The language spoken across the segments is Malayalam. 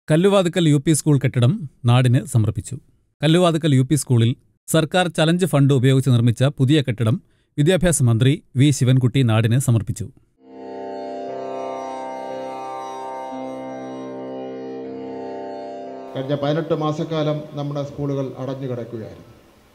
കല്ലുവാതുക്കൽ യു പി സ്കൂൾ കെട്ടിടം നാടിന് സമർപ്പിച്ചു കല്ലുവാതുക്കൽ യു പി സ്കൂളിൽ സർക്കാർ ചലഞ്ച് ഫണ്ട് ഉപയോഗിച്ച് നിർമ്മിച്ച പുതിയ കെട്ടിടം വിദ്യാഭ്യാസ മന്ത്രി വി ശിവൻകുട്ടി നാടിന് സമർപ്പിച്ചു കഴിഞ്ഞ പതിനെട്ട് മാസക്കാലം നമ്മുടെ സ്കൂളുകൾ അടഞ്ഞു കിടക്കുകയായിരുന്നു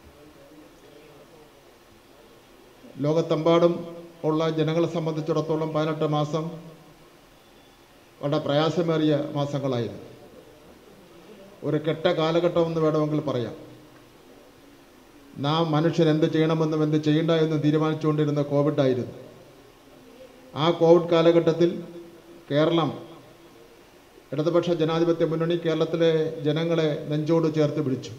ലോകത്തെമ്പാടും ഉള്ള ജനങ്ങളെ സംബന്ധിച്ചിടത്തോളം പതിനെട്ട് മാസം വളരെ പ്രയാസമേറിയ മാസങ്ങളായിരുന്നു ഒരു കെട്ട കാലഘട്ടം എന്ന് വേണമെങ്കിൽ പറയാം നാം മനുഷ്യൻ എന്ത് ചെയ്യണമെന്നും എന്ത് ചെയ്യണ്ട എന്നും തീരുമാനിച്ചുകൊണ്ടിരുന്ന കോവിഡായിരുന്നു ആ കോവിഡ് കാലഘട്ടത്തിൽ കേരളം ഇടതുപക്ഷ ജനാധിപത്യ മുന്നണി കേരളത്തിലെ ജനങ്ങളെ നെഞ്ചോട് ചേർത്ത് പിടിച്ചു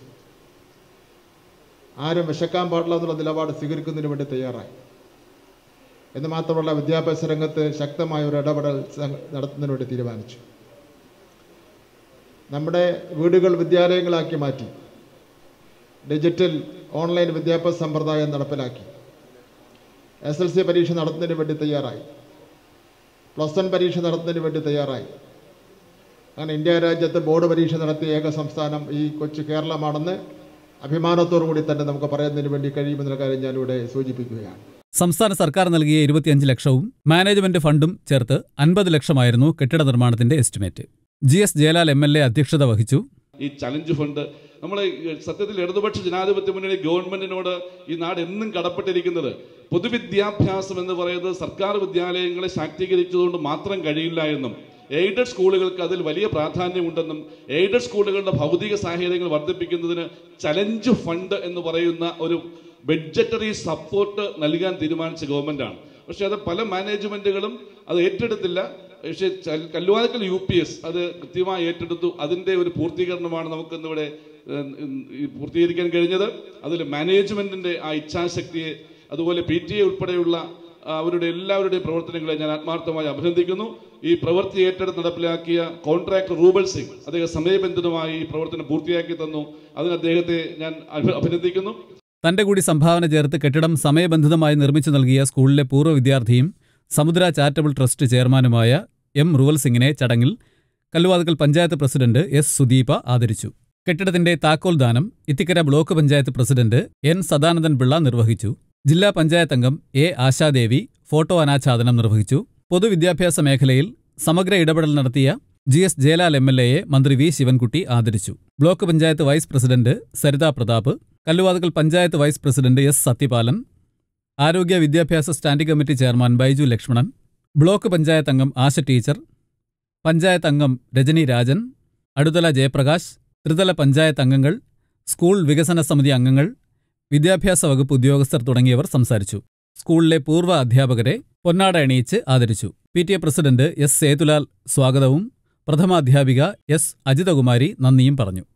ആരും വിശക്കാൻ പാടില്ല എന്നുള്ള നിലപാട് സ്വീകരിക്കുന്നതിന് വേണ്ടി തയ്യാറായി എന്ന് മാത്രമല്ല വിദ്യാഭ്യാസ രംഗത്ത് ശക്തമായ ഒരു ഇടപെടൽ സംഘ- നടത്തുന്നതിന് വേണ്ടി തീരുമാനിച്ചു നമ്മുടെ വീടുകൾ വിദ്യാലയങ്ങളാക്കി മാറ്റി ഡിജിറ്റൽ ഓൺലൈൻ വിദ്യാഭ്യാസ സമ്പ്രദായം നടപ്പിലാക്കി എസ് എൽ സി പരീക്ഷ നടത്തുന്നതിന് വേണ്ടി തയ്യാറായി പ്ലസ് വൺ പരീക്ഷ നടത്തുന്നതിന് വേണ്ടി തയ്യാറായി അങ്ങനെ ഇന്ത്യ രാജ്യത്ത് ബോർഡ് പരീക്ഷ നടത്തിയ ഏക സംസ്ഥാനം ഈ കൊച്ചു കേരളമാണെന്ന് അഭിമാനത്തോടു കൂടി തന്നെ നമുക്ക് പറയുന്നതിന് വേണ്ടി കഴിയുമെന്നുള്ള കാര്യം ഞാനിവിടെ സൂചിപ്പിക്കുകയാണ് സംസ്ഥാന സർക്കാർ നൽകിയ ഇരുപത്തിയഞ്ച് ലക്ഷവും മാനേജ്മെന്റ് ഫണ്ടും ചേർത്ത് അൻപത് ലക്ഷമായിരുന്നു കെട്ടിട നിർമ്മാണത്തിന്റെ estimate G S Jayalal M L A അധ്യക്ഷത വഹിച്ചു ഈ ചലഞ്ച് ഫണ്ട് നമ്മൾ സത്യത്തിൽ ഇടതുപക്ഷ ജനാധിപത്യ മുന്നണി ഗവൺമെന്റിനോട് ഈ നാട് എന്നും കടപ്പെട്ടിരിക്കുന്നത് പൊതുവിദ്യാഭ്യാസം എന്ന് പറയുന്നത് സർക്കാർ വിദ്യാലയങ്ങളെ ശാക്തീകരിച്ചതുകൊണ്ട് മാത്രം കഴിയില്ല എന്നും എയ്ഡഡ് സ്കൂളുകൾക്ക് അതിൽ വലിയ പ്രാധാന്യമുണ്ടെന്നും എയ്ഡഡ് സ്കൂളുകളുടെ ഭൗതിക സാഹചര്യങ്ങൾ വർദ്ധിപ്പിക്കുന്നതിന് ചലഞ്ച് ഫണ്ട് എന്ന് പറയുന്ന ഒരു ബഡ്ജറ്ററി സപ്പോർട്ട് നൽകാൻ തീരുമാനിച്ച ഗവൺമെന്റാണ് പക്ഷേ അത് പല മാനേജ്മെന്റുകളും അത് ഏറ്റെടുത്തില്ല പക്ഷേ ചൽ- കല്ലുവാതക്കൽ യു പി എസ് അത് കൃത്യമായി ഏറ്റെടുത്തു അതിൻ്റെ ഒരു പൂർത്തീകരണമാണ് നമുക്ക് ഇന്നിവിടെ ഏഹ്, ഉം, ഈ പൂർത്തീകരിക്കാൻ കഴിഞ്ഞത് അതിൽ മാനേജ്മെന്റിന്റെ ആ ഇച്ഛാശക്തിയെ അതുപോലെ പി ടി എ ഉൾപ്പെടെയുള്ള ആ, അവരുടെ എല്ലാവരുടെയും പ്രവർത്തനങ്ങളെ ഞാൻ ആത്മാർത്ഥമായി അഭിനന്ദിക്കുന്നു ഈ പ്രവൃത്തി ഏറ്റെടുത്ത് നടപ്പിലാക്കിയ കോൺട്രാക്ടർ റൂബൽ സിംഗ് അദ്ദേഹം സമയബന്ധിതമായി ഈ പ്രവർത്തനം പൂർത്തിയാക്കി തന്നു അതിന് അദ്ദേഹത്തെ ഞാൻ അഭി- അഭിനന്ദിക്കുന്നു തന്റെ കൂടി സംഭാവന ചേർത്ത് കെട്ടിടം സമയബന്ധിതമായി നിർമ്മിച്ചു നൽകിയ സ്കൂളിലെ പൂർവ്വ വിദ്യാർത്ഥിയും സമുദ്ര ചാരിറ്റബിൾ ട്രസ്റ്റ് ചെയർമാനുമായ എം റുവൽ സിംഗിനെ ചടങ്ങിൽ കല്ലുവാതുക്കൽ പഞ്ചായത്ത് പ്രസിഡന്റ് എസ് സുദീപ ആദരിച്ചു കെട്ടിടത്തിന്റെ താക്കോൽ ദാനം Ithikkara block panchayat president N Sadanandan Pillai നിർവഹിച്ചു ജില്ലാ പഞ്ചായത്ത് അംഗം എ ആശാദേവി ഫോട്ടോ അനാച്ഛാദനം നിർവഹിച്ചു പൊതുവിദ്യാഭ്യാസ മേഖലയിൽ സമഗ്ര ഇടപെടൽ നടത്തിയ G S Jayalal M L എയെ മന്ത്രി വി ശിവൻകുട്ടി ആദരിച്ചു block panchayat vice president Saritha Pratap Kalluvathukkal panchayat vice president S Sathyapalan ആരോഗ്യ വിദ്യാഭ്യാസ standing committee chairman Baiju Lakshmanan block panchayat അംഗം ആശ ടീച്ചർ പഞ്ചായത്ത് അംഗം രജനി രാജൻ അടുതല ജയപ്രകാശ് ത്രിതല പഞ്ചായത്ത് അംഗങ്ങൾ സ്കൂൾ വികസന സമിതി അംഗങ്ങൾ വിദ്യാഭ്യാസ വകുപ്പ് ഉദ്യോഗസ്ഥർ തുടങ്ങിയവർ സംസാരിച്ചു സ്കൂളിലെ പൂർവ്വ അധ്യാപകരെ പൊന്നാട അണിയിച്ച് ആദരിച്ചു P T A president S Sethulal സ്വാഗതവും പ്രഥമാധ്യാപിക എസ് അജിതകുമാരി നന്ദിയും പറഞ്ഞു